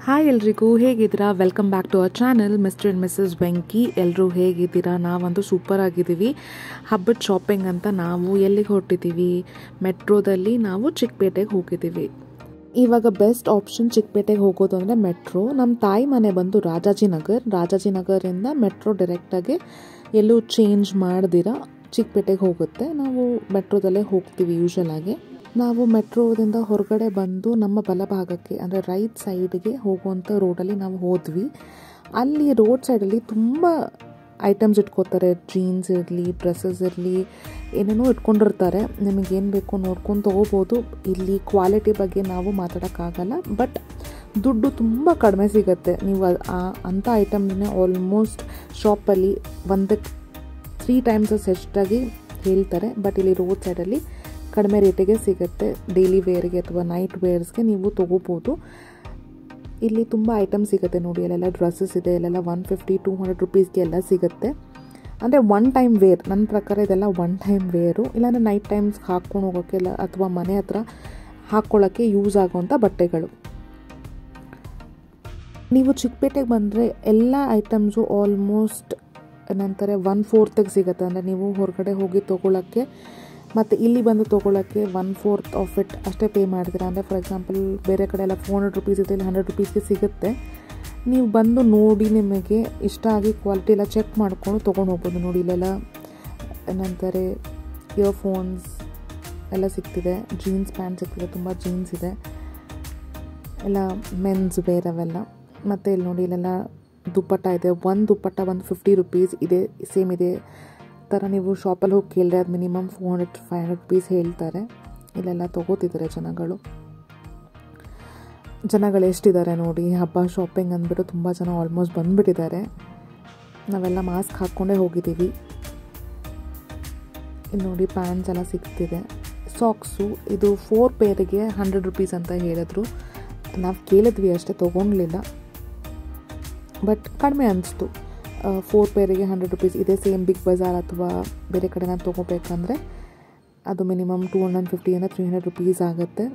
hi ಎಲ್ರಿಗೂ ಹೇಗಿದ್ದೀರಾ welcome back to our channel mister and missus Venki ಎಲ್ಲರೂ ಹೇಗಿದ್ದೀರಾ ನಾವಂತೂ ಸೂಪರ್ ಆಗಿದ್ದೀವಿ ಹಬ್ಬದ ಶಾಪಿಂಗ್ ಅಂತ ನಾವು ಎಲ್ಲಿಗೆ ಹೊರಟಿದ್ದೀವಿ ಮೆಟ್ರೋದಲ್ಲಿ ನಾವು ಚಿಕ್ಕಪೇಟೆಗೆ ಹೋಗಿದ್ದೀವಿ ಇವಾಗ ಬೆಸ್ಟ್ ಆಪ್ಷನ್ ಚಿಕ್ಕಪೇಟೆಗೆ ಹೋಗೋದು ಅಂದರೆ ಮೆಟ್ರೋ ನಮ್ಮ ತಾಯಿ ಮನೆ ಬಂದು ರಾಜಾಜಿನಗರ್ ರಾಜಾಜಿನಗರಿಂದ ಮೆಟ್ರೋ ಡೈರೆಕ್ಟಾಗಿ ಎಲ್ಲೂ ಚೇಂಜ್ ಮಾಡ್ದಿರ ಚಿಕ್ಕಪೇಟೆಗೆ ಹೋಗುತ್ತೆ ನಾವು ಮೆಟ್ರೋದಲ್ಲೇ ಹೋಗ್ತೀವಿ ಯೂಶಲಾಗಿ ನಾವು ಮೆಟ್ರೋದಿಂದ ಹೊರಗಡೆ ಬಂದು ನಮ್ಮ ಬಲಭಾಗಕ್ಕೆ ಅಂದರೆ ರೈಟ್ ಸೈಡ್ಗೆ ಹೋಗುವಂಥ ರೋಡಲ್ಲಿ ನಾವು ಹೋದ್ವಿ ಅಲ್ಲಿ ರೋಡ್ ಸೈಡಲ್ಲಿ ತುಂಬ ಐಟಮ್ಸ್ ಇಟ್ಕೋತಾರೆ ಜೀನ್ಸ್ ಇರಲಿ ಡ್ರೆಸ್ಸಸ್ ಇರಲಿ ಏನೇನೋ ಇಟ್ಕೊಂಡಿರ್ತಾರೆ ನಿಮಗೇನು ಬೇಕು ನೋಡ್ಕೊಂಡು ತೊಗೋಬೋದು ಇಲ್ಲಿ ಕ್ವಾಲಿಟಿ ಬಗ್ಗೆ ನಾವು ಮಾತಾಡೋಕ್ಕಾಗಲ್ಲ ಬಟ್ ದುಡ್ಡು ತುಂಬ ಕಡಿಮೆ ಸಿಗುತ್ತೆ ನೀವು ಆ- ಅಂಥ ಐಟಮ್ನೇ ಆಲ್ಮೋಸ್ಟ್ ಶಾಪಲ್ಲಿ ಒಂದಕ್ಕೆ ತ್ರೀ ಟೈಮ್ಸಸ್ ಎಷ್ಟಾಗಿ ಹೇಳ್ತಾರೆ ಬಟ್ ಇಲ್ಲಿ ರೋಡ್ ಸೈಡಲ್ಲಿ ಕಡಿಮೆ ರೇಟಿಗೆ ಸಿಗುತ್ತೆ ಡೈಲಿ ವೇರ್ಗೆ ಅಥವಾ ನೈಟ್ ವೇರ್ಸ್ಗೆ ನೀವು ತೊಗೋಬೋದು ಇಲ್ಲಿ ತುಂಬ ಐಟಮ್ ಸಿಗುತ್ತೆ ನೋಡಿ ಅಲ್ಲೆಲ್ಲ ಡ್ರೆಸ್ಸಸ್ ಇದೆ ಅಲ್ಲೆಲ್ಲ ಒನ್ ಫಿಫ್ಟಿ ಟೂ ಹಂಡ್ರೆಡ್ ರುಪೀಸ್ಗೆ ಎಲ್ಲ ಸಿಗುತ್ತೆ ಅಂದರೆ ಒನ್ ಟೈಮ್ ವೇರ್ ನನ್ನ ಪ್ರಕಾರ ಇದೆಲ್ಲ ಒನ್ ಟೈಮ್ ವೇರು ಇಲ್ಲಾಂದರೆ ನೈಟ್ ಟೈಮ್ಸ್ ಹಾಕ್ಕೊಂಡು ಹೋಗೋಕ್ಕೆ ಇಲ್ಲ ಅಥವಾ ಮನೆ ಹತ್ರ ಹಾಕ್ಕೊಳ್ಳೋಕ್ಕೆ ಯೂಸ್ ಆಗುವಂಥ ಬಟ್ಟೆಗಳು ನೀವು ಚಿಕ್ಕಪೇಟೆಗೆ ಬಂದರೆ ಎಲ್ಲ ಐಟಮ್ಸು ಆಲ್ಮೋಸ್ಟ್ ಏನಂತಾರೆ ಒನ್ ಫೋರ್ತಿಗೆ ಸಿಗುತ್ತೆ ಅಂದರೆ ನೀವು ಹೊರಗಡೆ ಹೋಗಿ ತೊಗೊಳಕ್ಕೆ ಮತ್ತು ಇಲ್ಲಿ ಬಂದು ತೊಗೊಳಕ್ಕೆ ಒನ್ ಫೋರ್ತ್ ಆಫ್ ಇಟ್ ಅಷ್ಟೇ ಪೇ ಮಾಡ್ತೀರಾ ಅಂದರೆ ಫಾರ್ ಎಕ್ಸಾಂಪಲ್ ಬೇರೆ ಕಡೆ ಎಲ್ಲ ಫೋರ್ ಹಂಡ್ರೆಡ್ ರುಪೀಸ್ ಇದೆ ಇಲ್ಲಿ ಹಂಡ್ರೆಡ್ ರುಪೀಸ್ಗೆ ಸಿಗುತ್ತೆ ನೀವು ಬಂದು ನೋಡಿ ನಿಮಗೆ ಇಷ್ಟ ಆಗಿ ಕ್ವಾಲಿಟಿ ಎಲ್ಲ ಚೆಕ್ ಮಾಡಿಕೊಂಡು ತೊಗೊಂಡು ಹೋಗ್ಬೋದು ನೋಡಿ ಇಲ್ಲೆಲ್ಲ ಏನಂತಾರೆ ಇಯರ್ಫೋನ್ಸ್ ಎಲ್ಲ ಸಿಗ್ತಿದೆ ಜೀನ್ಸ್ ಪ್ಯಾಂಟ್ ಸಿಗ್ತಿದೆ ತುಂಬ ಜೀನ್ಸ್ ಇದೆ ಎಲ್ಲ ಮೆನ್ಸ್ ವೇರ್ ಅವೆಲ್ಲ ಮತ್ತು ಇಲ್ಲಿ ನೋಡಿ ಇಲ್ಲೆಲ್ಲ ದುಪ್ಪಟ್ಟ ಇದೆ ಒಂದು ದುಪ್ಪಟ್ಟ ಒಂದು ಫಿಫ್ಟಿ ರುಪೀಸ್ ಇದೆ ಸೇಮ್ ಇದೆ ಥರ ನೀವು ಶಾಪಲ್ಲಿ ಹೋಗಿ ಕೇಳಿದ್ರೆ ಅದು minimum four hundred five hundred rupees ಹೇಳ್ತಾರೆ ಇಲ್ಲೆಲ್ಲ ತೊಗೋತಿದ್ದಾರೆ ಜನಗಳು ಜನಗಳು ಎಷ್ಟಿದ್ದಾರೆ ನೋಡಿ ಹಬ್ಬ ಶಾಪಿಂಗ್ ಅಂದ್ಬಿಟ್ಟು ತುಂಬ ಜನ ಆಲ್ಮೋಸ್ಟ್ ಬಂದುಬಿಟ್ಟಿದ್ದಾರೆ ನಾವೆಲ್ಲ ಮಾಸ್ಕ್ ಹಾಕ್ಕೊಂಡೇ ಹೋಗಿದ್ದೀವಿ ಇಲ್ಲಿ ನೋಡಿ ಪ್ಯಾಂಟ್ಸ್ ಎಲ್ಲ ಸಿಗ್ತಿದೆ ಸಾಕ್ಸು ಇದು ಫೋರ್ ಪೇರಿಗೆ ಹಂಡ್ರೆಡ್ ರುಪೀಸ್ ಅಂತ ಹೇಳಿದ್ರು ನಾವು ಕೇಳಿದ್ವಿ ಅಷ್ಟೇ ತೊಗೊಳ್ಲಿಲ್ಲ ಬಟ್ ಕಡಿಮೆ ಅನಿಸ್ತು ಫೋರ್ ಪೇರಿಗೆ ಹಂಡ್ರೆಡ್ ರುಪೀಸ್ ಇದೇ ಸೇಮ್ ಬಿಗ್ ಬಜಾರ್ ಅಥವಾ ಬೇರೆ ಕಡೆ ನಾನು ತೊಗೋಬೇಕಂದ್ರೆ ಅದು ಮಿನಿಮಮ್ ಟೂ ಹಂಡ್ರೆಡ್ ಫಿಫ್ಟಿಯಿಂದ ತ್ರೀ ಹಂಡ್ರೆಡ್ ರುಪೀಸ್ ಆಗುತ್ತೆ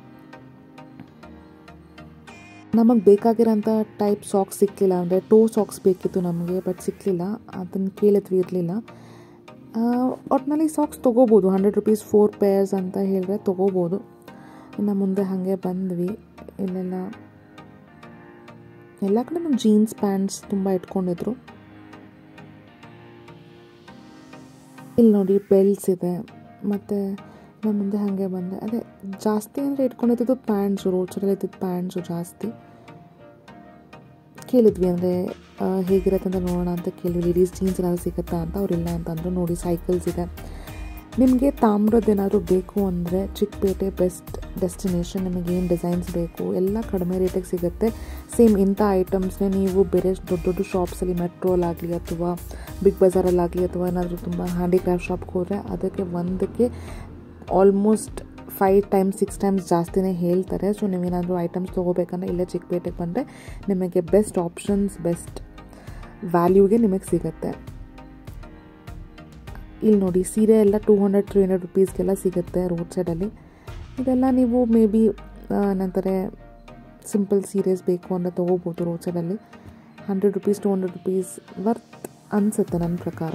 ನಮಗೆ ಬೇಕಾಗಿರೋಂಥ ಟೈಪ್ ಸಾಕ್ಸ್ ಸಿಕ್ಕಲಿಲ್ಲ ಅಂದರೆ ಟೋ ಸಾಕ್ಸ್ ಬೇಕಿತ್ತು ನಮಗೆ ಬಟ್ ಸಿಕ್ಕಲಿಲ್ಲ ಅದನ್ನು ಕೇಳಿದ್ವಿ ಇರಲಿಲ್ಲ ಒಟ್ಟಿನಲ್ಲಿ ಸಾಕ್ಸ್ ತೊಗೋಬೋದು ಹಂಡ್ರೆಡ್ ರುಪೀಸ್ ಫೋರ್ ಪೇರ್ಸ್ ಅಂತ ಹೇಳಿದ್ರೆ ತೊಗೋಬೋದು ಇನ್ನು ಮುಂದೆ ಹಾಗೆ ಬಂದ್ವಿ ಇಲ್ಲೆಲ್ಲ ಎಲ್ಲ ಕಡೆ ನಮ್ಮ ಜೀನ್ಸ್ ಪ್ಯಾಂಟ್ಸ್ ತುಂಬ ಇಟ್ಕೊಂಡಿದ್ರು ಇಲ್ಲಿ ನೋಡಿ ಬೆಲ್ಟ್ಸ್ ಇದೆ ಮತ್ತು ನಮ್ಮ ಮುಂದೆ ಹಾಗೆ ಬಂದೆ ಅದೇ ಜಾಸ್ತಿ ಅಂದರೆ ಇಟ್ಕೊಂಡಿದ್ದು ಪ್ಯಾಂಟ್ಸು ರೋಡ್ ಸೈಡಲ್ಲಿ ಇದ್ದಿದ್ದು ಪ್ಯಾಂಟ್ಸು ಜಾಸ್ತಿ ಕೇಳಿದ್ವಿ ಅಂದರೆ ಹೇಗಿರುತ್ತೆ ಅಂತ ನೋಡೋಣ ಅಂತ ಕೇಳಿದ್ವಿ ಲೇಡೀಸ್ ಜೀನ್ಸ್ ಏನಾದ್ರು ಸಿಗುತ್ತಾ ಅಂತ ಅವ್ರಿಲ್ಲ ಅಂತಂದ್ರು ನೋಡಿ ಸೈಕಲ್ಸ್ ಇದೆ ನಿಮಗೆ ತಾಮ್ರದ್ದು ಏನಾದರೂ ಬೇಕು ಅಂದರೆ ಚಿಕ್ಕಪೇಟೆ ಬೆಸ್ಟ್ ಡೆಸ್ಟಿನೇಷನ್ ನಿಮಗೆ ಏನು ಡಿಸೈನ್ಸ್ ಬೇಕು ಎಲ್ಲ ಕಡಿಮೆ ರೇಟಿಗೆ ಸಿಗುತ್ತೆ ಸೇಮ್ ಇಂಥ ಐಟಮ್ಸ್ನೇ ನೀವು ಬೇರೆ ದೊಡ್ಡ ದೊಡ್ಡ ಶಾಪ್ಸಲ್ಲಿ ಮೆಟ್ರೋಲಾಗಲಿ ಅಥವಾ ಬಿಗ್ ಬಜಾರಲ್ಲಾಗಲಿ ಅಥವಾ ಏನಾದರೂ ತುಂಬ ಹ್ಯಾಂಡಿಕ್ರಾಫ್ಟ್ ಶಾಪ್ಗೆ ಹೋದರೆ ಅದಕ್ಕೆ ಒಂದಕ್ಕೆ almost five times six times ಜಾಸ್ತಿನೇ ಹೇಳ್ತಾರೆ ಸೊ ನೀವೇನಾದರೂ ಐಟಮ್ಸ್ ತೊಗೋಬೇಕಂದ್ರೆ ಇಲ್ಲೇ ಚಿಕ್ಕಪೇಟೆಗೆ ಬಂದರೆ ನಿಮಗೆ ಬೆಸ್ಟ್ ಆಪ್ಷನ್ಸ್ ಬೆಸ್ಟ್ ವ್ಯಾಲ್ಯೂಗೆ ನಿಮಗೆ ಸಿಗುತ್ತೆ ಇಲ್ಲಿ ನೋಡಿ ಸೀರೆ ಎಲ್ಲ ಟೂ ಹಂಡ್ರೆಡ್ ತ್ರೀ ಹಂಡ್ರೆಡ್ ರುಪೀಸ್ಗೆಲ್ಲ ಸಿಗುತ್ತೆ ರೋಡ್ ಸೈಡಲ್ಲಿ ಇದೆಲ್ಲ ನೀವು ಮೇ ಬಿ ಏನಂತಾರೆ ಸಿಂಪಲ್ ಸೀರೆಸ್ ಬೇಕು ಅಂದರೆ ತೊಗೋಬೋದು ರೋಡ್ ಸೈಡಲ್ಲಿ hundred rupees to hundred rupees worth ಅನಿಸುತ್ತೆ ನನ್ನ ಪ್ರಕಾರ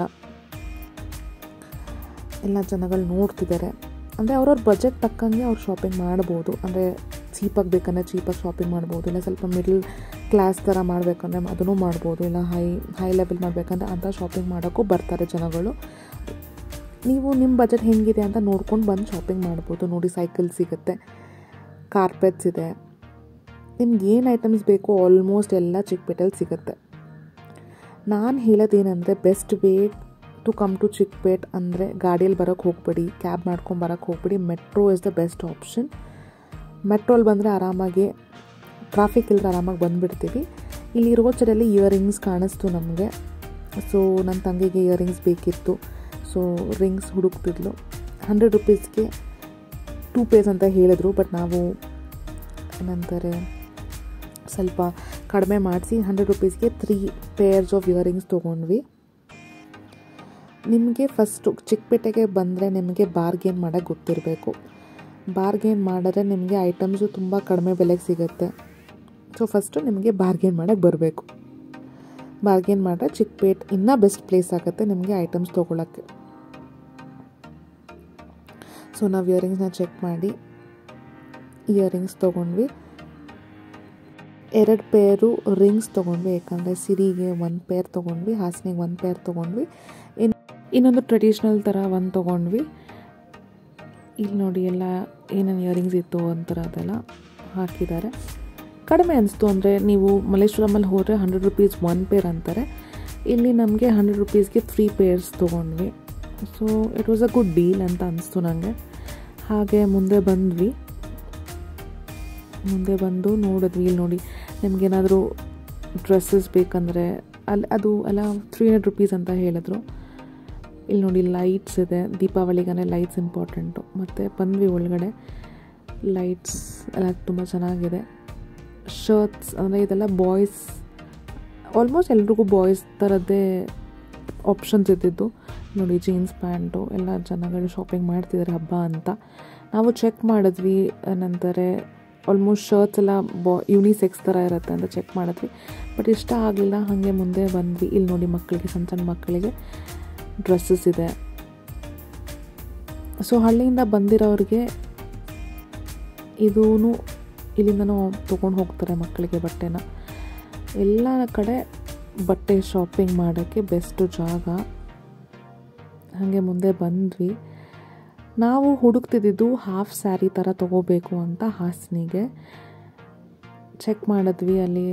ಎಲ್ಲ ಜನಗಳು ನೋಡ್ತಿದ್ದಾರೆ ಅಂದರೆ ಅವ್ರವ್ರ ಬಜೆಟ್ ತಕ್ಕಂಗೆ ಅವ್ರು ಶಾಪಿಂಗ್ ಮಾಡ್ಬೋದು ಅಂದರೆ ಚೀಪಾಗಿ ಬೇಕಂದರೆ ಚೀಪಾಗಿ ಶಾಪಿಂಗ್ ಮಾಡ್ಬೋದು ಇಲ್ಲ ಸ್ವಲ್ಪ ಮಿಡಲ್ ಕ್ಲಾಸ್ ಥರ ಮಾಡಬೇಕಂದ್ರೆ ಅದನ್ನು ಮಾಡ್ಬೋದು ಇಲ್ಲ ಹೈ ಹೈ ಲೆವೆಲ್ ಮಾಡಬೇಕಂದ್ರೆ ಅಂಥ ಶಾಪಿಂಗ್ ಮಾಡೋಕ್ಕೂ ಬರ್ತಾರೆ ಜನಗಳು ನೀವು ನಿಮ್ಮ ಬಜೆಟ್ ಹೆಂಗಿದೆ ಅಂತ ನೋಡ್ಕೊಂಡು ಬಂದು ಶಾಪಿಂಗ್ ಮಾಡ್ಬೋದು ನೋಡಿ ಸೈಕಲ್ ಸಿಗುತ್ತೆ ಕಾರ್ಪೆಟ್ಸ್ ಇದೆ ನಿಮ್ಗೆ ಏನು ಐಟಮ್ಸ್ ಬೇಕೋ ಆಲ್ಮೋಸ್ಟ್ ಎಲ್ಲ ಚಿಕ್ಕಪೇಟೆಲ್ಲಿ ಸಿಗುತ್ತೆ ನಾನು ಹೇಳೋದೇನೆಂದರೆ best way to come to Chickpet ಅಂದರೆ ಗಾಡಿಯಲ್ಲಿ ಬರೋಕ್ಕೆ ಹೋಗ್ಬೇಡಿ ಕ್ಯಾಬ್ ಮಾಡ್ಕೊಂಡು ಬರೋಕ್ಕೆ ಹೋಗ್ಬೇಡಿ metro is the best option ಮೆಟ್ರೋಲ್ಲಿ ಬಂದರೆ ಆರಾಮಾಗಿ ಟ್ರಾಫಿಕ್ ಇಲ್ಲದೆ ಆರಾಮಾಗಿ ಬಂದುಬಿಡ್ತೀವಿ ಇಲ್ಲಿ ರೋಡ್ ಸೈಡಲ್ಲಿ ಇಯರಿಂಗ್ಸ್ ಕಾಣಿಸ್ತು ನಮಗೆ ಸೊ ನನ್ನ ತಂಗಿಗೆ ಇಯರಿಂಗ್ಸ್ ಬೇಕಿತ್ತು ಸೊ ರಿಂಗ್ಸ್ ಹುಡುಕ್ತಿದ್ಲು ಹಂಡ್ರೆಡ್ ರುಪೀಸ್ಗೆ ಟೂ ಪೇಸ್ ಅಂತ ಹೇಳಿದ್ರು ಬಟ್ ನಾವು ಏನಂತಾರೆ ಸ್ವಲ್ಪ ಕಡಿಮೆ ಮಾಡಿಸಿ ಹಂಡ್ರೆಡ್ ರುಪೀಸ್ಗೆ ತ್ರೀ ಪೇರ್ಸ್ ಆಫ್ ಇಯರಿಂಗ್ಸ್ ತೊಗೊಂಡ್ವಿ ನಿಮಗೆ ಫಸ್ಟು ಚಿಕ್ಕಪೇಟೆಗೆ ಬಂದರೆ ನಿಮಗೆ ಬಾರ್ಗೇನ್ ಮಾಡೋಕ್ಕೆ ಗೊತ್ತಿರಬೇಕು ಬಾರ್ಗೇನ್ ಮಾಡಿದ್ರೆ ನಿಮಗೆ ಐಟಮ್ಸು ತುಂಬ ಕಡಿಮೆ ಬೆಲೆಗೆ ಸಿಗುತ್ತೆ ಸೊ ಫಸ್ಟು ನಿಮಗೆ ಬಾರ್ಗೇನ್ ಮಾಡೋಕ್ಕೆ ಬರಬೇಕು ಬಾರ್ಗೇನ್ ಮಾಡಿದ್ರೆ ಚಿಕ್ಕಪೇಟ್ ಇನ್ನೂ ಬೆಸ್ಟ್ ಪ್ಲೇಸ್ ಆಗುತ್ತೆ ನಿಮಗೆ ಐಟಮ್ಸ್ ತೊಗೊಳಕ್ಕೆ ಸೊ ನಾವು ಇಯರಿಂಗ್ಸ್ನ ಚೆಕ್ ಮಾಡಿ ಇಯರಿಂಗ್ಸ್ ತೊಗೊಂಡ್ವಿ ಎರಡು ಪೇರು ರಿಂಗ್ಸ್ ತೊಗೊಂಡ್ವಿ ಯಾಕಂದರೆ ಸಿರಿಗೆ ಒಂದು ಪೇರ್ ತೊಗೊಂಡ್ವಿ ಹಾಸನಿಗೆ ಒಂದು ಪೇರ್ ತೊಗೊಂಡ್ವಿ ಇನ್ನು ಇನ್ನೊಂದು ಟ್ರೆಡಿಷ್ನಲ್ ಥರ ಒಂದು ತೊಗೊಂಡ್ವಿ ಇಲ್ಲಿ ನೋಡಿ ಎಲ್ಲ ಏನೇನು ಇಯರಿಂಗ್ಸ್ ಇತ್ತು ಒಂಥರ ಅದೆಲ್ಲ ಹಾಕಿದ್ದಾರೆ ಕಡಿಮೆ ಅನಿಸ್ತು ಅಂದರೆ ನೀವು ಮಲ್ಲೇಶ್ವರಮಲ್ಲಿ ಹೋದರೆ ಹಂಡ್ರೆಡ್ ರುಪೀಸ್ ಒನ್ ಪೇರ್ ಅಂತಾರೆ ಇಲ್ಲಿ ನಮಗೆ ಹಂಡ್ರೆಡ್ ರುಪೀಸ್ಗೆ ತ್ರೀ ಪೇರ್ಸ್ ತೊಗೊಂಡ್ವಿ so it was a good deal ಅಂತ ಅನಿಸ್ತು ನನಗೆ ಹಾಗೆ ಮುಂದೆ ಬಂದ್ವಿ ಮುಂದೆ ಬಂದು ನೋಡಿದ್ವಿ ಇಲ್ಲಿ ನೋಡಿ ನಿಮಗೇನಾದರೂ ಡ್ರೆಸ್ಸಸ್ ಬೇಕಂದರೆ ಅಲ್ಲಿ ಅದು ಎಲ್ಲ ತ್ರೀ ಹಂಡ್ರೆಡ್ ರುಪೀಸ್ ಅಂತ ಹೇಳಿದ್ರು ಇಲ್ಲಿ ನೋಡಿ ಲೈಟ್ಸ್ ಇದೆ ದೀಪಾವಳಿಗೇ ಲೈಟ್ಸ್ ಇಂಪಾರ್ಟೆಂಟು ಮತ್ತು ಬಂದ್ವಿ ಒಳಗಡೆ ಲೈಟ್ಸ್ ಎಲ್ಲ ತುಂಬ ಚೆನ್ನಾಗಿದೆ ಶರ್ಟ್ಸ್ ಅಂದರೆ ಇದೆಲ್ಲ ಬಾಯ್ಸ್ ಆಲ್ಮೋಸ್ಟ್ ಎಲ್ರಿಗೂ ಬಾಯ್ಸ್ ಥರದ್ದೇ ಆಪ್ಷನ್ಸ್ ಇದ್ದಿದ್ದು ನೋಡಿ ಜೀನ್ಸ್ ಪ್ಯಾಂಟು ಎಲ್ಲ ಚೆನ್ನಾಗಿ ಶಾಪಿಂಗ್ ಮಾಡ್ತಿದ್ದಾರೆ ಹಬ್ಬ ಅಂತ ನಾವು ಚೆಕ್ ಮಾಡಿದ್ವಿ ನಂತರ ಆಲ್ಮೋಸ್ಟ್ ಶರ್ಟ್ಸ್ ಎಲ್ಲ ಬಾ ಯೂನಿಸೆಕ್ಸ್ ಥರ ಇರುತ್ತೆ ಅಂತ ಚೆಕ್ ಮಾಡಿದ್ವಿ ಬಟ್ ಇಷ್ಟ ಆಗಲಿಲ್ಲ ಹಾಗೆ ಮುಂದೆ ಬಂದ್ವಿ ಇಲ್ಲಿ ನೋಡಿ ಮಕ್ಕಳಿಗೆ ಸಣ್ಣ ಸಣ್ಣ ಮಕ್ಕಳಿಗೆ ಡ್ರೆಸ್ಸಸ್ ಇದೆ ಸೊ ಹಳ್ಳಿಯಿಂದ ಬಂದಿರೋರಿಗೆ ಇದೂ ಇಲ್ಲಿಂದನೂ ತೊಗೊಂಡು ಹೋಗ್ತಾರೆ ಮಕ್ಕಳಿಗೆ ಬಟ್ಟೆನ ಎಲ್ಲ ಕಡೆ ಬಟ್ಟೆ ಶಾಪಿಂಗ್ ಮಾಡೋಕ್ಕೆ ಬೆಸ್ಟು ಜಾಗ ಹಾಗೆ ಮುಂದೆ ಬಂದ್ವಿ ನಾವು ಹುಡುಕ್ತಿದ್ದು ಹಾಫ್ ಸ್ಯಾರಿ ಥರ ತೊಗೋಬೇಕು ಅಂತ ಹಾಸನಿಗೆ ಚೆಕ್ ಮಾಡಿದ್ವಿ ಅಲ್ಲಿ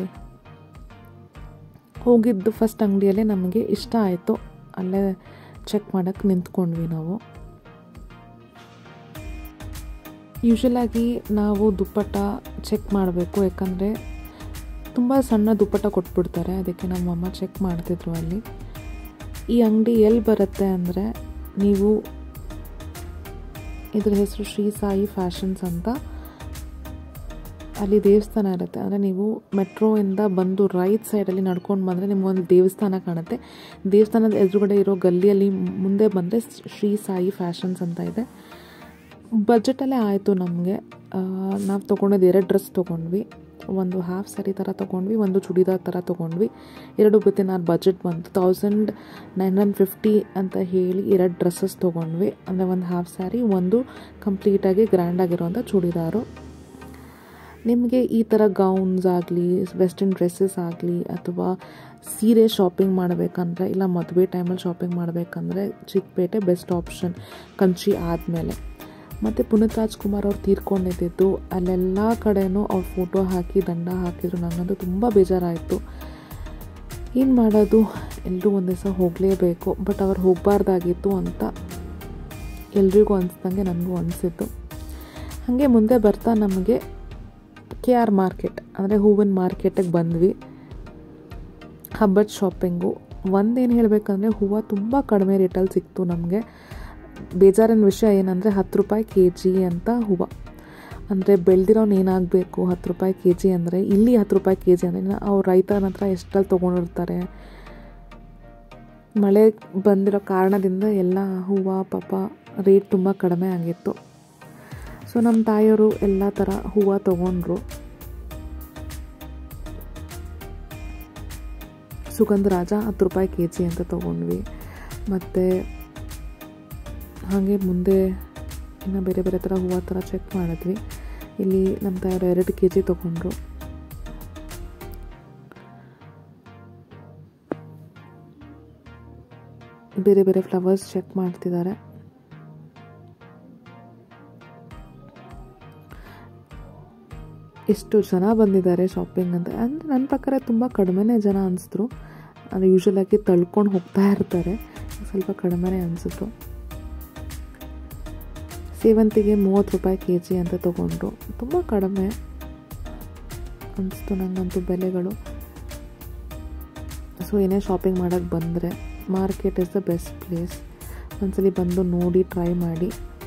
ಹೋಗಿದ್ದು ಫಸ್ಟ್ ಅಂಗಡಿಯಲ್ಲೇ ನಮಗೆ ಇಷ್ಟ ಆಯಿತು ಅಲ್ಲೇ ಚೆಕ್ ಮಾಡೋಕ್ಕೆ ನಿಂತ್ಕೊಂಡ್ವಿ ನಾವು ಯೂಶಲಾಗಿ ನಾವು ದುಪ್ಪಟ್ಟ ಚೆಕ್ ಮಾಡಬೇಕು ಯಾಕಂದರೆ ತುಂಬ ಸಣ್ಣ ದುಪ್ಪಟ್ಟ ಕೊಟ್ಬಿಡ್ತಾರೆ ಅದಕ್ಕೆ ನಮ್ಮ ಅಮ್ಮ ಚೆಕ್ ಮಾಡ್ತಿದ್ರು ಅಲ್ಲಿ ಈ ಅಂಗಡಿ ಎಲ್ಲಿ ಬರುತ್ತೆ ಅಂದರೆ ನೀವು ಇದ್ರ ಹೆಸರು ಶ್ರೀ ಸಾಯಿ ಫ್ಯಾಷನ್ಸ್ ಅಂತ ಅಲ್ಲಿ ದೇವಸ್ಥಾನ ಇರುತ್ತೆ ಅಂದರೆ ನೀವು ಮೆಟ್ರೋಯಿಂದ ಬಂದು ರೈಟ್ ಸೈಡಲ್ಲಿ ನಡ್ಕೊಂಡು ಬಂದರೆ ನಿಮಗೊಂದು ದೇವಸ್ಥಾನ ಕಾಣುತ್ತೆ ದೇವಸ್ಥಾನದ ಎದುರುಗಡೆ ಇರೋ ಗಲ್ಲಿಯಲ್ಲಿ ಮುಂದೆ ಬಂದರೆ ಶ್ರೀ ಸಾಯಿ ಫ್ಯಾಷನ್ಸ್ ಅಂತ ಇದೆ ಬಜೆಟಲ್ಲೇ ಆಯಿತು ನಮಗೆ ನಾವು ತೊಗೊಂಡಿದ್ದು ಎರಡು ಡ್ರೆಸ್ ತೊಗೊಂಡ್ವಿ ಒಂದು ಹಾಫ್ ಸ್ಯಾರಿ ಥರ ತೊಗೊಂಡ್ವಿ ಒಂದು ಚೂಡಿದಾರ್ ಥರ ತೊಗೊಂಡ್ವಿ ಎರಡು ಬಿತ್ತಿನ ನಾನು ಬಜೆಟ್ ಬಂತು ತೌಸಂಡ್ ನೈನ್ ಹಂಡ್ರೆಡ್ ಫಿಫ್ಟಿ ಅಂತ ಹೇಳಿ ಎರಡು ಡ್ರೆಸ್ಸಸ್ ತೊಗೊಂಡ್ವಿ ಅಂದರೆ ಒಂದು ಹಾಫ್ ಸ್ಯಾರಿ ಒಂದು ಕಂಪ್ಲೀಟಾಗಿ ಗ್ರ್ಯಾಂಡಾಗಿರೋಂಥ ಚೂಡಿದಾರು ನಿಮಗೆ ಈ ಥರ ಗೌನ್ಸ್ ಆಗಲಿ ವೆಸ್ಟರ್ನ್ ಡ್ರೆಸ್ಸಸ್ ಆಗಲಿ ಅಥವಾ ಸೀರೆ ಶಾಪಿಂಗ್ ಮಾಡಬೇಕಂದ್ರೆ ಇಲ್ಲ ಮದುವೆ ಟೈಮಲ್ಲಿ ಶಾಪಿಂಗ್ ಮಾಡಬೇಕಂದ್ರೆ ಚಿಕ್ಕಪೇಟೆ ಬೆಸ್ಟ್ ಆಪ್ಷನ್ ಕಂಚಿ ಆದಮೇಲೆ ಮತ್ತು ಪುನೀತ್ ರಾಜ್ಕುಮಾರ್ ಅವ್ರು ತೀರ್ಕೊಂಡಿದ್ದು ಅಲ್ಲೆಲ್ಲ ಕಡೆನೂ ಅವ್ರ ಫೋಟೋ ಹಾಕಿ ದಂಡ ಹಾಕಿದ್ರು ನನಗಂತೂ ತುಂಬ ಬೇಜಾರಾಯಿತು ಏನು ಮಾಡೋದು ಎಲ್ಲರೂ ಒಂದು ದಿವಸ ಹೋಗಲೇಬೇಕು ಬಟ್ ಅವ್ರು ಹೋಗಬಾರ್ದಾಗಿತ್ತು ಅಂತ ಎಲ್ರಿಗೂ ಅನಿಸ್ದಂಗೆ ನನಗೂ ಅನಿಸಿತ್ತು ಹಾಗೆ ಮುಂದೆ ಬರ್ತಾ ನಮಗೆ ಕೆ ಆರ್ ಮಾರ್ಕೆಟ್ ಅಂದರೆ ಹೂವಿನ ಮಾರ್ಕೆಟಿಗೆ ಬಂದ್ವಿ ಹಬ್ಬದ ಶಾಪಿಂಗು ಒಂದೇನು ಹೇಳಬೇಕಂದ್ರೆ ಹೂವು ತುಂಬ ಕಡಿಮೆ ರೇಟಲ್ಲಿ ಸಿಕ್ತು ನಮಗೆ ಬೇಜಾರಿನ ವಿಷಯ ಏನಂದರೆ ಹತ್ತು ರೂಪಾಯಿ ಕೆ ಜಿ ಅಂತ ಹೂವು ಅಂದರೆ ಬೆಳೆದಿರೋನು ಏನಾಗಬೇಕು ಹತ್ತು ರೂಪಾಯಿ ಕೆ ಜಿ ಅಂದರೆ ಇಲ್ಲಿ ಹತ್ತು ರೂಪಾಯಿ ಕೆ ಜಿ ಅಂದರೆ ಅವ್ರು ರೈತನ ಹತ್ರ ಎಷ್ಟಲ್ಲಿ ತೊಗೊಂಡಿರ್ತಾರೆ ಮಳೆ ಬಂದಿರೋ ಕಾರಣದಿಂದ ಎಲ್ಲ ಹೂವು ಪಾಪ ರೇಟ್ ತುಂಬ ಕಡಿಮೆ ಆಗಿತ್ತು ಸೊ ನಮ್ಮ ತಾಯಿಯವರು ಎಲ್ಲ ಥರ ಹೂವು ತೊಗೊಂಡ್ರು ಸುಗಂಧ ರಾಜ ಹತ್ತು ರೂಪಾಯಿ ಕೆ ಜಿ ಅಂತ ತೊಗೊಂಡ್ವಿ ಮತ್ತು ಹಾಗೆ ಮುಂದೆ ಇನ್ನು ಬೇರೆ ಬೇರೆ ಥರ ಹೂವು ಥರ ಚೆಕ್ ಮಾಡಿದ್ವಿ ಇಲ್ಲಿ ನಮ್ಮ ತಾಯಿಯವರು ಎರಡು ಕೆ ಜಿ ತೊಗೊಂಡ್ರು ಬೇರೆ ಬೇರೆ ಫ್ಲವರ್ಸ್ ಚೆಕ್ ಮಾಡ್ತಿದ್ದಾರೆ ಎಷ್ಟು ಜನ ಬಂದಿದ್ದಾರೆ ಶಾಪಿಂಗ್ ಅಂತ ಅಂದರೆ ನನ್ನ ಪ್ರಕಾರ ತುಂಬ ಕಡಿಮೆನೇ ಜನ ಅನಿಸಿದ್ರು ಅಂದರೆ ಯೂಶ್ವಲಾಗಿ ತಳ್ಕೊಂಡು ಹೋಗ್ತಾ ಇರ್ತಾರೆ ಸ್ವಲ್ಪ ಕಡಿಮೆನೇ ಅನಿಸಿದ್ರು ಸೇವಂತಿಗೆ ಮೂವತ್ತು ರೂಪಾಯಿ ಕೆ ಜಿ ಅಂತ ತೊಗೊಂಡ್ರು ತುಂಬ ಕಡಿಮೆ ಅನಿಸ್ತು ನನಗಂತೂ ಬೆಲೆಗಳು ಸೊ ಏನೇ ಶಾಪಿಂಗ್ ಮಾಡೋಕ್ಕೆ ಬಂದರೆ market is the best place ಒಂದ್ಸಲಿ ಬಂದು ನೋಡಿ ಟ್ರೈ ಮಾಡಿ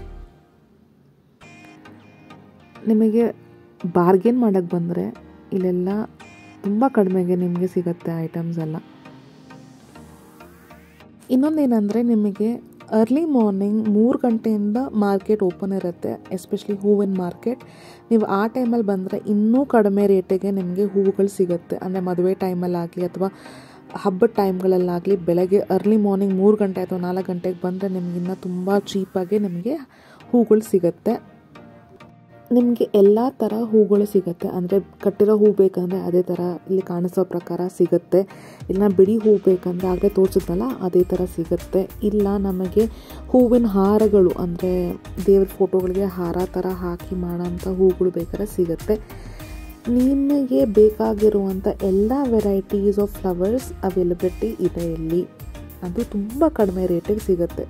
ನಿಮಗೆ ಬಾರ್ಗೇನ್ ಮಾಡೋಕ್ಕೆ ಬಂದರೆ ಇಲ್ಲೆಲ್ಲ ತುಂಬ ಕಡಿಮೆಗೆ ನಿಮಗೆ ಸಿಗುತ್ತೆ ಐಟಮ್ಸ್ ಎಲ್ಲ ಇನ್ನೊಂದೇನೆಂದರೆ ನಿಮಗೆ ಅರ್ಲಿ ಮಾರ್ನಿಂಗ್ ಮೂರು ಗಂಟೆಯಿಂದ ಮಾರ್ಕೆಟ್ ಓಪನ್ ಇರುತ್ತೆ ಎಸ್ಪೆಷಲಿ ಹೂವಿನ ಮಾರ್ಕೆಟ್ ನೀವು ಆ ಟೈಮಲ್ಲಿ ಬಂದರೆ ಇನ್ನೂ ಕಡಿಮೆ ರೇಟಿಗೆ ನಿಮಗೆ ಹೂವುಗಳು ಸಿಗುತ್ತೆ ಅಂದರೆ ಮದುವೆ ಟೈಮಲ್ಲಾಗಲಿ ಅಥವಾ ಹಬ್ಬದ ಟೈಮ್ಗಳಲ್ಲಾಗಲಿ ಬೆಳಗ್ಗೆ ಅರ್ಲಿ ಮಾರ್ನಿಂಗ್ ಮೂರು ಗಂಟೆ ಅಥವಾ ನಾಲ್ಕು ಗಂಟೆಗೆ ಬಂದರೆ ನಿಮ್ಗೆ ಇನ್ನೂ ತುಂಬ ಚೀಪಾಗಿ ನಿಮಗೆ ಹೂಗಳು ಸಿಗುತ್ತೆ ನಿಮಗೆ ಎಲ್ಲ ಥರ ಹೂಗಳು ಸಿಗುತ್ತೆ ಅಂದರೆ ಕಟ್ಟಿರೋ ಹೂ ಬೇಕಂದರೆ ಅದೇ ಥರ ಇಲ್ಲಿ ಕಾಣಿಸೋ ಪ್ರಕಾರ ಸಿಗುತ್ತೆ ಇಲ್ಲ ಬಿಡಿ ಹೂ ಬೇಕಂದರೆ ಆಗಲೇ ತೋರಿಸಿದ್ನಲ್ಲ ಅದೇ ಥರ ಸಿಗುತ್ತೆ ಇಲ್ಲ ನಮಗೆ ಹೂವಿನ ಹಾರಗಳು ಅಂದರೆ ದೇವ್ರ ಫೋಟೋಗಳಿಗೆ ಹಾರ ಥರ ಹಾಕಿ ಮಾಡೋಂಥ ಹೂಗಳು ಬೇಕಾದ್ರೆ ಸಿಗುತ್ತೆ ನಿಮಗೆ ಬೇಕಾಗಿರುವಂಥ ಎಲ್ಲ ವೆರೈಟೀಸ್ ಆಫ್ ಫ್ಲವರ್ಸ್ ಅವೈಲಬಿಲಿಟಿ ಇದೆ ಇಲ್ಲಿ ಅದು ತುಂಬ ಕಡಿಮೆ ರೇಟಿಗೆ ಸಿಗುತ್ತೆ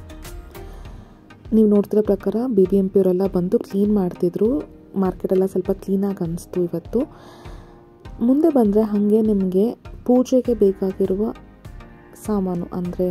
ನೀವು ನೋಡ್ತಿರೋ ಪ್ರಕಾರ ಬಿ ಬಿ ಎಂ ಪಿ ಅವರೆಲ್ಲ ಬಂದು ಕ್ಲೀನ್ ಮಾಡ್ತಿದ್ರು ಮಾರ್ಕೆಟೆಲ್ಲ ಸ್ವಲ್ಪ ಕ್ಲೀನಾಗಿ ಅನಿಸ್ತು ಇವತ್ತು ಮುಂದೆ ಬಂದರೆ ಹಾಗೆ ನಿಮಗೆ ಪೂಜೆಗೆ ಬೇಕಾಗಿರುವ ಸಾಮಾನು ಅಂದರೆ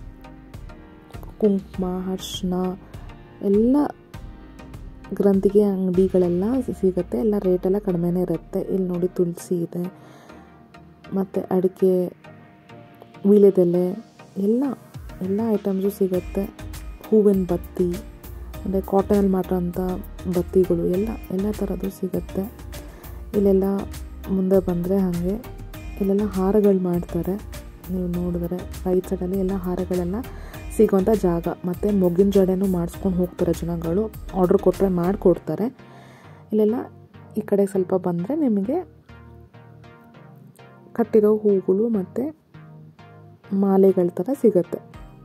ಕುಂಕುಮ ಅರ್ಶಿನ ಎಲ್ಲ ಗ್ರಂಥಿಗೆ ಅಂಗಡಿಗಳೆಲ್ಲ ಸಿಗುತ್ತೆ ಎಲ್ಲ ರೇಟೆಲ್ಲ ಕಡಿಮೆನೇ ಇರುತ್ತೆ ಇಲ್ಲಿ ನೋಡಿ ತುಳಸಿ ಇದೆ ಮತ್ತು ಅಡಿಕೆ ವೀಳ್ಯದೆಲೆ ಎಲ್ಲ ಎಲ್ಲ ಐಟಮ್ಸು ಸಿಗುತ್ತೆ ಹೂವಿನ ಬತ್ತಿ ಅಂದರೆ ಕಾಟನಲ್ಲಿ ಮಾಡೋಂಥ ಬತ್ತಿಗಳು ಎಲ್ಲ ಎಲ್ಲ ಥರದ್ದು ಸಿಗುತ್ತೆ ಇಲ್ಲೆಲ್ಲ ಮುಂದೆ ಬಂದರೆ ಹಾಗೆ ಇಲ್ಲೆಲ್ಲ ಹಾರಗಳು ಮಾಡ್ತಾರೆ ನೀವು ನೋಡಿದ್ರೆ ರೈಟ್ ಸೈಡಲ್ಲಿ ಎಲ್ಲ ಹಾರಗಳೆಲ್ಲ ಸಿಗೋಂಥ ಜಾಗ ಮತ್ತು ಮೊಗ್ಗಿನ ಜಡೆನೂ ಮಾಡಿಸ್ಕೊಂಡು ಹೋಗ್ತಾರೆ ಜನಗಳು ಆರ್ಡ್ರ್ ಕೊಟ್ಟರೆ ಮಾಡಿಕೊಡ್ತಾರೆ ಇಲ್ಲೆಲ್ಲ ಈ ಕಡೆ ಸ್ವಲ್ಪ ಬಂದರೆ ನಿಮಗೆ ಕಟ್ಟಿರೋ ಹೂಗಳು ಮತ್ತು ಮಾಲೆಗಳ ಥರ ಸಿಗುತ್ತೆ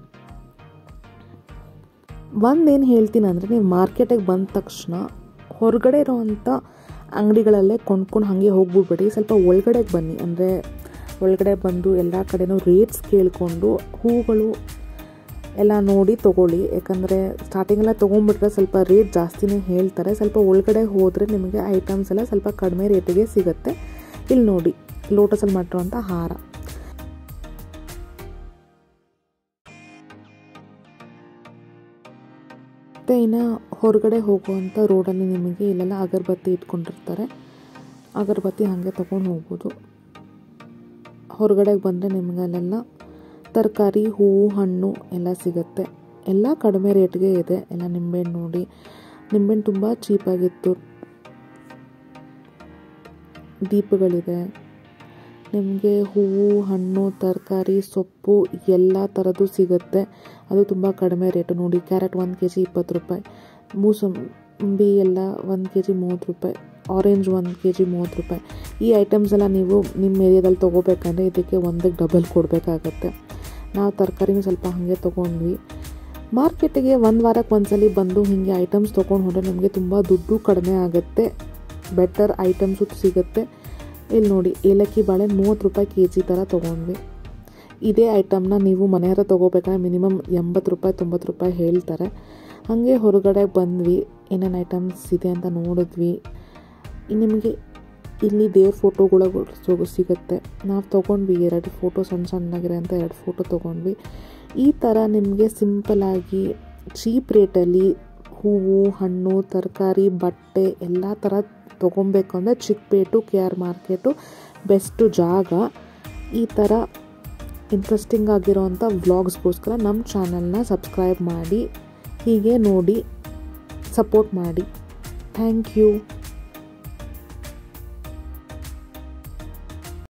ಒಂದೇನು ಹೇಳ್ತೀನಿ ಅಂದರೆ ನೀವು ಮಾರ್ಕೆಟಿಗೆ ಬಂದ ತಕ್ಷಣ ಹೊರಗಡೆ ಇರೋವಂಥ ಅಂಗಡಿಗಳಲ್ಲೇ ಕೊಂಡ್ಕೊಂಡು ಹಾಗೆ ಹೋಗ್ಬಿಡ್ಬೇಡಿ ಸ್ವಲ್ಪ ಒಳಗಡೆಗೆ ಬನ್ನಿ ಅಂದರೆ ಒಳಗಡೆ ಬಂದು ಎಲ್ಲ ಕಡೆನೂ ರೇಟ್ಸ್ ಕೇಳಿಕೊಂಡು ಹೂಗಳು ಎಲ್ಲ ನೋಡಿ ತೊಗೊಳ್ಳಿ ಯಾಕಂದರೆ ಸ್ಟಾರ್ಟಿಂಗೆಲ್ಲ ತೊಗೊಂಡ್ಬಿಟ್ರೆ ಸ್ವಲ್ಪ ರೇಟ್ ಜಾಸ್ತಿನೇ ಹೇಳ್ತಾರೆ ಸ್ವಲ್ಪ ಒಳಗಡೆ ಹೋದರೆ ನಿಮಗೆ ಐಟಮ್ಸ್ ಎಲ್ಲ ಸ್ವಲ್ಪ ಕಡಿಮೆ ರೇಟಿಗೆ ಸಿಗುತ್ತೆ ಇಲ್ಲಿ ನೋಡಿ ಲೋಟಸಲ್ಲಿ ಮಾಡಿರುವಂಥ ಹಾರ ಮತ್ತು ಇನ್ನು ಹೊರಗಡೆ ಹೋಗುವಂಥ ರೋಡಲ್ಲಿ ನಿಮಗೆ ಇಲ್ಲೆಲ್ಲ ಅಗರಬತ್ತಿ ಇಟ್ಕೊಂಡಿರ್ತಾರೆ ಅಗರಬತ್ತಿ ಹಾಗೆ ತೊಗೊಂಡು ಹೋಗ್ಬೋದು ಹೊರಗಡೆಗೆ ಬಂದರೆ ನಿಮಗೆ ಅಲ್ಲೆಲ್ಲ ತರಕಾರಿ ಹೂವು ಹಣ್ಣು ಎಲ್ಲ ಸಿಗುತ್ತೆ ಎಲ್ಲ ಕಡಿಮೆ ರೇಟ್ಗೆ ಇದೆ ಎಲ್ಲ ನಿಂಬೆಹಣ್ಣು ನೋಡಿ ನಿಂಬೆಹಣ್ಣು ತುಂಬ ಚೀಪಾಗಿತ್ತು ದೀಪಗಳಿದೆ ನಿಮಗೆ ಹೂವು ಹಣ್ಣು ತರಕಾರಿ ಸೊಪ್ಪು ಎಲ್ಲ ಥರದ್ದು ಸಿಗುತ್ತೆ ಅದು ತುಂಬ ಕಡಿಮೆ ರೇಟು ನೋಡಿ ಕ್ಯಾರೆಟ್ ಒಂದು ಕೆ ಜಿ ಇಪ್ಪತ್ತು ರೂಪಾಯಿ ಮೂಸಂಬಿ ಎಲ್ಲ ಒಂದು ಕೆ ಜಿ ಮೂವತ್ತು ರೂಪಾಯಿ ಆರೆಂಜ್ ಒಂದು ಕೆ ಜಿ ಮೂವತ್ತು ರೂಪಾಯಿ ಈ ಐಟಮ್ಸ್ ಎಲ್ಲ ನೀವು ನಿಮ್ಮ ಏರಿಯಾದಲ್ಲಿ ತೊಗೋಬೇಕಂದ್ರೆ ಇದಕ್ಕೆ ಒಂದಕ್ಕೆ ಡಬಲ್ ಕೊಡಬೇಕಾಗತ್ತೆ ನಾವು ತರಕಾರಿನೂ ಸ್ವಲ್ಪ ಹಾಗೆ ತೊಗೊಂಡ್ವಿ ಮಾರ್ಕೆಟಿಗೆ ಒಂದು ವಾರಕ್ಕೆ ಒಂದ್ಸಲಿ ಬಂದು ಹೀಗೆ ಐಟಮ್ಸ್ ತೊಗೊಂಡು ಹೋದರೆ ನಮಗೆ ತುಂಬ ದುಡ್ಡು ಕಡಿಮೆ ಆಗುತ್ತೆ ಬೆಟರ್ ಐಟಮ್ಸು ಸಿಗುತ್ತೆ ಇಲ್ಲಿ ನೋಡಿ ಏಲಕ್ಕಿ ಬಾಳೆ ಮೂವತ್ತು ರೂಪಾಯಿ ಕೆ ಜಿ ಥರ ತೊಗೊಂಡ್ವಿ ಇದೇ ಐಟಮ್ನ ನೀವು ಮನೆ ಹತ್ರ ತೊಗೋಬೇಕಾದ್ರೆ ಮಿನಿಮಮ್ ಎಂಬತ್ತು ರೂಪಾಯಿ ತೊಂಬತ್ತು ರೂಪಾಯಿ ಹೇಳ್ತಾರೆ ಹಾಗೆ ಹೊರಗಡೆ ಬಂದ್ವಿ ಏನೇನು ಐಟಮ್ಸ್ ಇದೆ ಅಂತ ನೋಡಿದ್ವಿ ನಿಮಗೆ ಇಲ್ಲಿ ದೇವ್ರ ಫೋಟೋಗಳು ಸಿಗುತ್ತೆ ನಾವು ತೊಗೊಂಡ್ವಿ ಎರಡು ಫೋಟೋ ಸಣ್ಣ ಸಣ್ಣಗಿರೋ ಅಂತ ಎರಡು ಫೋಟೋ ತೊಗೊಂಡ್ವಿ ಈ ಥರ ನಿಮಗೆ ಸಿಂಪಲಾಗಿ ಚೀಪ್ ರೇಟಲ್ಲಿ ಹೂವು ಹಣ್ಣು ತರಕಾರಿ ಬಟ್ಟೆ ಎಲ್ಲ ಥರ ತೊಗೊಬೇಕು ಅಂದರೆ Chickpet K R market best ಜಾಗ ಈ ಥರ ಇಂಟ್ರೆಸ್ಟಿಂಗ್ ಆಗಿರೋವಂಥ ವ್ಲಾಗ್ಸ್ಗೋಸ್ಕರ ನಮ್ಮ ಚಾನಲ್ನ ಸಬ್ಸ್ಕ್ರೈಬ್ ಮಾಡಿ ಹೀಗೆ ನೋಡಿ ಸಪೋರ್ಟ್ ಮಾಡಿ ಥ್ಯಾಂಕ್ ಯು